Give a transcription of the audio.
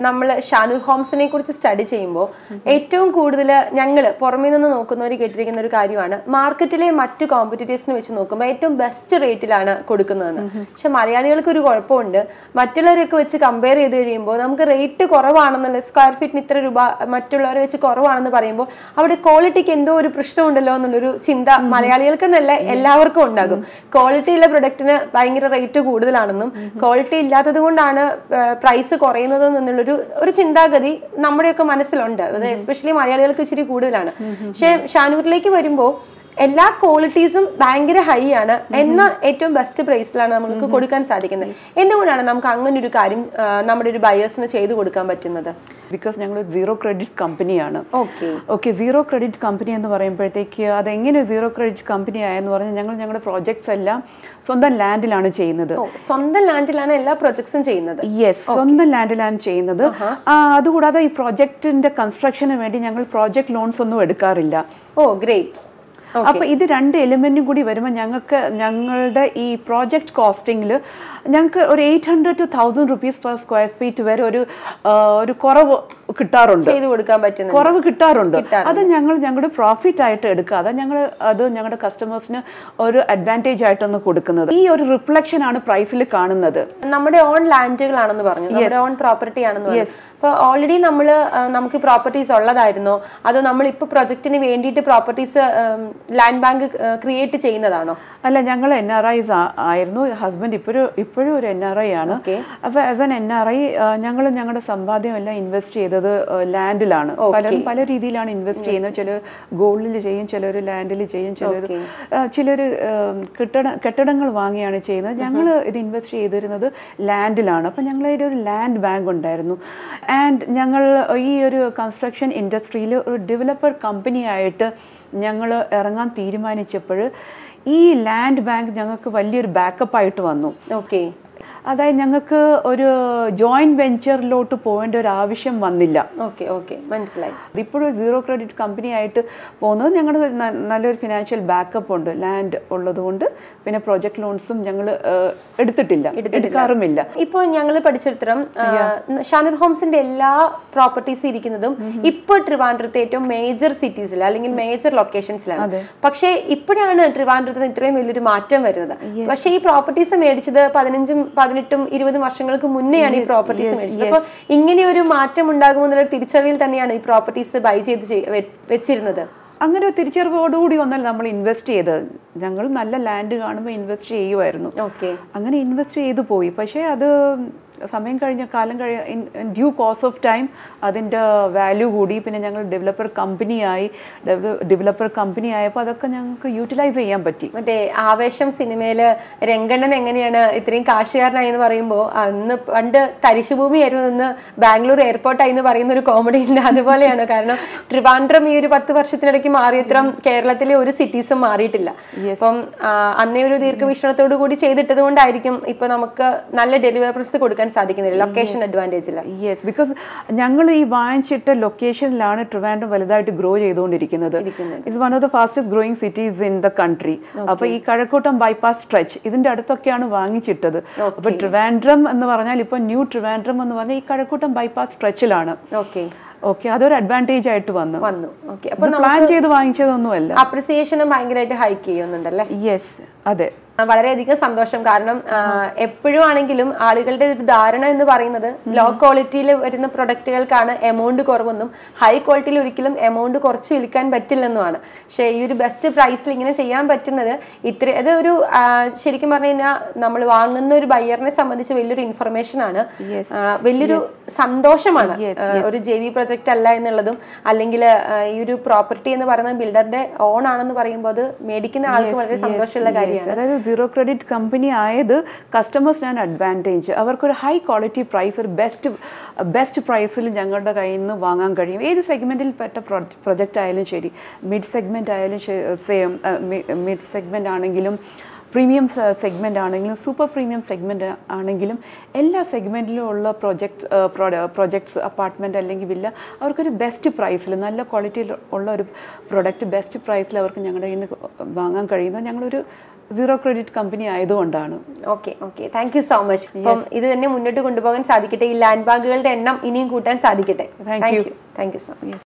നമ്മൾ ഷാനൂർ ഹോംസിനെ കുറിച്ച് സ്റ്റഡി ചെയ്യുമ്പോൾ ഏറ്റവും കൂടുതൽ ഞങ്ങൾ പുറമേ നിന്ന് നോക്കുന്നവർ കേട്ടിരിക്കുന്ന ഒരു കാര്യമാണ് മാർക്കറ്റിലെ മറ്റ് കോമ്പറ്റീറ്റേഴ്സിനെ വെച്ച് നോക്കുമ്പോൾ ഏറ്റവും ബെസ്റ്റ് റേറ്റിലാണ് കൊടുക്കുന്നതെന്ന് പക്ഷെ മലയാളികൾക്ക് ഒരു കുഴപ്പമുണ്ട് മറ്റുള്ളവരൊക്കെ വെച്ച് കമ്പയർ ചെയ്ത് കഴിയുമ്പോൾ നമുക്ക് റേറ്റ് കുറവാണെന്നുള്ള സ്ക്വയർ ഫീറ്റിന് ഇത്ര രൂപ മറ്റുള്ളവരെ വെച്ച് കുറവാണെന്ന് പറയുമ്പോൾ അവിടെ ക്വാളിറ്റിക്ക് എന്തോ ഒരു പ്രശ്നമുണ്ടല്ലോ എന്നുള്ളൊരു ചിന്ത മലയാളികൾക്ക് എന്നല്ല എല്ലാവർക്കും ഉണ്ടാകും ക്വാളിറ്റി ഉള്ള പ്രൊഡക്റ്റിന് ഭയങ്കര റേറ്റ് കൂടുതലാണെന്നും ക്വാളിറ്റി ഇല്ലാത്തത് കൊണ്ടാണ് പ്രൈസ് കുറയുന്നത് എന്നുള്ളൊരു ഒരു ചിന്താഗതി നമ്മുടെയൊക്കെ മനസ്സിലുണ്ട് അത് എസ്പെഷ്യലി മലയാളികൾക്ക് ഇച്ചിരി കൂടുതലാണ് പക്ഷെ ഷാനൂരിലേക്ക് വരുമ്പോൾ എല്ലാ ക്വാളിറ്റീസും ഭയങ്കര ഹൈ ആണ് എന്നാൽ ഏറ്റവും ബെസ്റ്റ് പ്രൈസിലാണ് നമുക്ക് കൊടുക്കാൻ സാധിക്കുന്നത് എന്തുകൊണ്ടാണ് നമുക്ക് അങ്ങനെ ഒരു കാര്യം ആ, നമ്മുടെ ഒരു ബയേഴ്സിന് ചെയ്തു കൊടുക്കാൻ പറ്റുന്നത് ബിക്കോസ് ഞങ്ങൾ സീറോ ക്രെഡിറ്റ് കമ്പനിയാണ് okay okay zero credit company എന്ന് പറയുമ്പോഴത്തേക്ക് അതെങ്ങനെ സീറോ ക്രെഡിറ്റ് കമ്പനി ആയെന്ന് പറഞ്ഞാൽ ഞങ്ങൾ ഞങ്ങളുടെ പ്രോജക്ട്സ് എല്ലാം സ്വന്തം ലാൻഡിലാണ് ചെയ്യുന്നത് ഓ സ്വന്തം ലാൻഡിലാണ് എല്ലാ പ്രൊജക്ട്സും ചെയ്യുന്നത് യെസ് സ്വന്തം ലാൻഡിലാണ് ചെയ്യുന്നത് ആ, അതുകൂടാതെ ഈ പ്രോജക്റ്റിന്റെ കൺസ്ട്രക്ഷന് വേണ്ടി ഞങ്ങൾ പ്രോജക്റ്റ് ലോൺസ് ഒന്നും എടുക്കാറില്ല ഓ ഗ്രേറ്റ് അപ്പൊ ഇത് രണ്ട് എലിമെന്റും കൂടി വരുമ്പോൾ ഞങ്ങൾക്ക് ഞങ്ങളുടെ ഈ പ്രോജക്റ്റ് കോസ്റ്റിംഗിൽ ഞങ്ങൾക്ക് ഒരു eight hundred to thousand rupees per square feet വരെ ഒരു ആ, ഒരു കുറവ് കിട്ടാറുണ്ട് ചെയ്തു കൊടുക്കാൻ പറ്റുന്നത് കുറവ് കിട്ടാറുണ്ട് അത് ഞങ്ങൾ ഞങ്ങളുടെ പ്രോഫിറ്റ് ആയിട്ട് എടുക്കാതെ ഞങ്ങൾ അത് ഞങ്ങളുടെ കസ്റ്റമേഴ്സിന് ഒരു അഡ്വാൻറ്റേജ് ആയിട്ടൊന്ന് കൊടുക്കുന്നത് ഈ ഒരു റിഫ്ലക്ഷൻ ആണ് പ്രൈസിൽ കാണുന്നത് നമ്മുടെ ഓൺ ലാൻഡുകളാണെന്ന് പറഞ്ഞു നമ്മുടെ ഓൺ പ്രോപ്പർട്ടി ആണെന്ന് പറഞ്ഞു അപ്പൊ ഓൾറെഡി നമ്മൾ നമുക്ക് പ്രോപ്പർട്ടീസ് ഉള്ളതായിരുന്നോ അതോ നമ്മൾ ഇപ്പൊ പ്രൊജക്ടിന് വേണ്ടിയിട്ട് പ്രോപ്പർട്ടീസ് ലാൻഡ് ബാങ്ക് ക്രിയേറ്റ് ചെയ്യുന്നതാണോ അല്ല ഞങ്ങൾ എൻ ആർ ഐസ് ആയിരുന്നു ഹസ്ബൻഡ് ഇപ്പോഴും ഇപ്പോഴും ഒരു എൻ ആർ ഐ ആണ് Okay. അപ്പോൾ as N N R I ഞങ്ങൾ ഞങ്ങളുടെ സമ്പാദ്യം എല്ലാം ഇൻവെസ്റ്റ് ചെയ്തത് ലാൻഡിലാണ് പലരും പല രീതിയിലാണ് ഇൻവെസ്റ്റ് ചെയ്യുന്നത് ചിലർ ഗോൾഡിൽ ചെയ്യും ചിലർ ലാൻഡിൽ ചെയ്യും ചിലർ ചിലർ കെട്ടിട കെട്ടിടങ്ങൾ വാങ്ങിയാണ് ചെയ്യുന്നത് ഞങ്ങൾ ഇത് ഇൻവെസ്റ്റ് ചെയ്തിരുന്നത് ലാൻഡിലാണ് അപ്പം ഞങ്ങളുടെ ഒരു ലാൻഡ് ബാങ്ക് ഉണ്ടായിരുന്നു ആൻഡ് ഞങ്ങൾ ഈ ഒരു കൺസ്ട്രക്ഷൻ ഇൻഡസ്ട്രിയിൽ ഒരു ഡെവലപ്പർ കമ്പനിയായിട്ട് ഞങ്ങൾ ഇറങ്ങാൻ തീരുമാനിച്ചപ്പോൾ ഈ ലാൻഡ് ബാങ്ക് ഞങ്ങൾക്ക് വലിയൊരു ബാക്കപ്പ് ആയിട്ട് വന്നു ഓക്കെ അതായത് ഞങ്ങൾക്ക് ഒരു ജോയിന്റ് വെഞ്ചറിലോട്ട് പോകേണ്ട ഒരു ആവശ്യം വന്നില്ല ഓക്കെ ഓക്കെ മനസ്സിലായി ഇപ്പോഴും സീറോ ക്രെഡിറ്റ് കമ്പനി ആയിട്ട് പോകുന്നത് ഞങ്ങളുടെ ന- നല്ലൊരു ഫിനാൻഷ്യൽ ബാക്കപ്പ് ഉണ്ട് ലാൻഡ് ഉള്ളതുകൊണ്ട് പിന്നെ പ്രോജക്ട് ലോൺസും ഞങ്ങൾ എടുത്തിട്ടില്ല എടുക്കാറുമില്ല ഇപ്പൊ ഞങ്ങൾ പഠിച്ചിടത്തോളം ഷാനൂർ ഹോംസിന്റെ എല്ലാ പ്രോപ്പർട്ടീസ് ഇരിക്കുന്നതും ഇപ്പൊ ട്രിവാൻഡ്രത്തെ ഏറ്റവും മേജർ സിറ്റീസിൽ അല്ലെങ്കിൽ മേജർ ലൊക്കേഷൻസിലാണ് പക്ഷേ ഇപ്പോഴാണ് ട്രിവാൻഡ്രത്തിന് ഇത്രയും വലിയൊരു മാറ്റം വരുന്നത് പക്ഷേ ഈ പ്രോപ്പർട്ടീസ് മേടിച്ചത് പതിനഞ്ചും പതിനെട്ടും ഇരുപതും വർഷങ്ങൾക്ക് മുന്നെയാണ് ഈ പ്രോപ്പർട്ടീസ് മേടിച്ചത് അപ്പൊ ഇങ്ങനെ ഒരു മാറ്റം ഉണ്ടാകുമെന്നുള്ള ഒരു തിരിച്ചറിവിൽ തന്നെയാണ് ഈ പ്രോപ്പർട്ടീസ് ബൈ ചെയ്ത് ചെയ്- വെ- വെച്ചിരുന്നത് അങ്ങനെ ഒരു തിരിച്ചറിവോടുകൂടി ഒന്നല്ല നമ്മൾ ഇൻവെസ്റ്റ് ചെയ്തത് ഞങ്ങൾ നല്ല ലാൻഡ് കാണുമ്പോൾ ഇൻവെസ്റ്റ് ചെയ്യുമായിരുന്നു ഓക്കെ അങ്ങനെ ഇൻവെസ്റ്റ് ചെയ്തു പോയി പക്ഷേ അത് സമയം കഴിഞ്ഞ കാലം കഴിയ ഡ്യൂ കോസ് ഓഫ് ടൈം അതിൻ്റെ വാല്യൂ കൂടി പിന്നെ ഞങ്ങൾ ഡെവലപ്പർ കമ്പനിയായി ഡെവലപ്പർ കമ്പനി ആയപ്പോൾ അതൊക്കെ ഞങ്ങൾക്ക് യൂട്ടിലൈസ് ചെയ്യാൻ പറ്റി മറ്റേ ആവേശം സിനിമയില് രംഗണ്ണൻ എങ്ങനെയാണ് ഇത്രയും കാശുകാരനായി എന്ന് പറയുമ്പോൾ അന്ന് പണ്ട് തരിശുഭൂമിയായിരുന്നു ഇന്ന് ബാംഗ്ലൂർ എയർപോർട്ടായി എന്ന് പറയുന്ന ഒരു കോമഡി ഉണ്ട് അതുപോലെയാണ് കാരണം ട്രിവാൻഡ്രം ഈ ഒരു പത്ത് വർഷത്തിനിടയ്ക്ക് മാറിയത്രം കേരളത്തിലെ ഒരു സിറ്റീസും മാറിയിട്ടില്ല അപ്പം ആ, അന്നേ ഒരു ദീർഘവീക്ഷണത്തോടു കൂടി ചെയ്തിട്ടത് കൊണ്ടായിരിക്കും ഇപ്പൊ നമുക്ക് നല്ല ഡെലിവറീസ് കൊടുക്കാൻ സാധിക്കുന്നില്ല ലൊക്കേഷൻ അഡ്വാൻറ്റേജിൽ യെസ് ബിക്കോസ് ഞങ്ങൾ ഈ വാങ്ങിച്ചിട്ട ലൊക്കേഷനിലാണ് ട്രിവാൻഡ്രം വലുതായിട്ട് ഗ്രോ ചെയ്തുകൊണ്ടിരിക്കുന്നത് it's one of the fastest growing cities in the country അപ്പൊ ഈ കഴക്കൂട്ടം ബൈപ്പാസ് സ്ട്രെച്ച് ഇതിന്റെ അടുത്തൊക്കെയാണ് വാങ്ങിച്ചിട്ടത് അപ്പൊ ട്രിവാൻഡ്രം എന്ന് പറഞ്ഞാൽ ഇപ്പൊ ന്യൂ ട്രിവാൻഡ്രം എന്ന് പറഞ്ഞാൽ ഈ കഴക്കൂട്ടം ബൈപ്പാസ് സ്ട്രെച്ചിലാണ് ഓക്കെ ഓക്കെ അതൊരു അഡ്വാൻറ്റേജ് ആയിട്ട് വന്നു വന്നു ഓക്കെ അപ്പൊ ഇത് പ്ലാൻ ചെയ്ത് വാങ്ങിച്ചതൊന്നുമല്ല അപ്രിസിയേഷനും ഭയങ്കരമായിട്ട് ഹൈക്ക് ചെയ്യുന്നുണ്ടല്ലേ യെസ് അതെ ആ, വളരെയധികം സന്തോഷം കാരണം എപ്പോഴും ആണെങ്കിലും ആളുകളുടെ ഒരു ധാരണ എന്ന് പറയുന്നത് ലോ ക്വാളിറ്റിയിൽ വരുന്ന പ്രൊഡക്റ്റുകൾക്കാണ് എമൗണ്ട് കുറവെന്നും ഹൈ ക്വാളിറ്റിയിൽ ഒരിക്കലും എമൗണ്ട് കുറച്ച് വിൽക്കാൻ പറ്റില്ലെന്നുമാണ് പക്ഷേ ഈ ഒരു ബെസ്റ്റ് പ്രൈസിൽ ഇങ്ങനെ ചെയ്യാൻ പറ്റുന്നത് ഇത്ര അത് ഒരു ആ, ശരിക്കും പറഞ്ഞു കഴിഞ്ഞാൽ നമ്മൾ വാങ്ങുന്ന ഒരു ബയ്യറിനെ സംബന്ധിച്ച് വലിയൊരു ഇൻഫർമേഷൻ ആണ് ആ, വലിയൊരു സന്തോഷമാണ് ആ, ഒരു ജെ വി പ്രൊജക്റ്റ് അല്ല എന്നുള്ളതും അല്ലെങ്കിൽ ഈ ഒരു പ്രോപ്പർട്ടി എന്ന് പറയുന്നത് ബിൽഡറുടെ ഓൺ ആണെന്ന് പറയുമ്പോൾ അത് മേടിക്കുന്ന ആൾക്ക് വളരെ സന്തോഷമുള്ള കാര്യമാണ് അതായത് സീറോ ക്രെഡിറ്റ് കമ്പനി ആയത് കസ്റ്റമേഴ്സിനാണ് അഡ്വാൻറ്റേജ് അവർക്കൊരു ഹൈ ക്വാളിറ്റി പ്രൈസ് ഒരു ബെസ്റ്റ് ബെസ്റ്റ് പ്രൈസിൽ ഞങ്ങളുടെ കയ്യിൽ നിന്ന് വാങ്ങാൻ കഴിയും ഏത് സെഗ്മെൻറ്റിൽ പെട്ട പ്രൊജക്റ്റ് ആയാലും ശരി മിഡ് സെഗ്മെൻറ്റ് ആയാലും സെയിം മിഡ് സെഗ്മെൻറ്റ് ആണെങ്കിലും പ്രീമിയം സെഗ്മെൻ്റ് ആണെങ്കിലും സൂപ്പർ പ്രീമിയം സെഗ്മെൻ്റ് ആണെങ്കിലും എല്ലാ സെഗ്മെൻറ്റിലും ഉള്ള പ്രൊജക്ട് പ്രൊജക്ട്സ് അപ്പാർട്ട്മെൻറ്റ് അല്ലെങ്കിൽ വില്ല അവർക്കൊരു ബെസ്റ്റ് പ്രൈസിൽ നല്ല ക്വാളിറ്റിയിൽ ഉള്ള ഒരു പ്രൊഡക്റ്റ് ബെസ്റ്റ് പ്രൈസിൽ അവർക്ക് ഞങ്ങളുടെ കയ്യിൽ നിന്ന് വാങ്ങാൻ കഴിയുന്നത് ഞങ്ങളൊരു സീറോ ക്രെഡിറ്റ് കമ്പനി ആയതുകൊണ്ടാണ് okay okay thank you so much അപ്പം ഇത് തന്നെ മുന്നോട്ട് കൊണ്ടുപോകാൻ സാധിക്കട്ടെ ഈ ലാൻഡ് ബാങ്കുകളുടെ എണ്ണം ഇനിയും കൂട്ടാൻ സാധിക്കട്ടെ Thank thank you. You thank you so much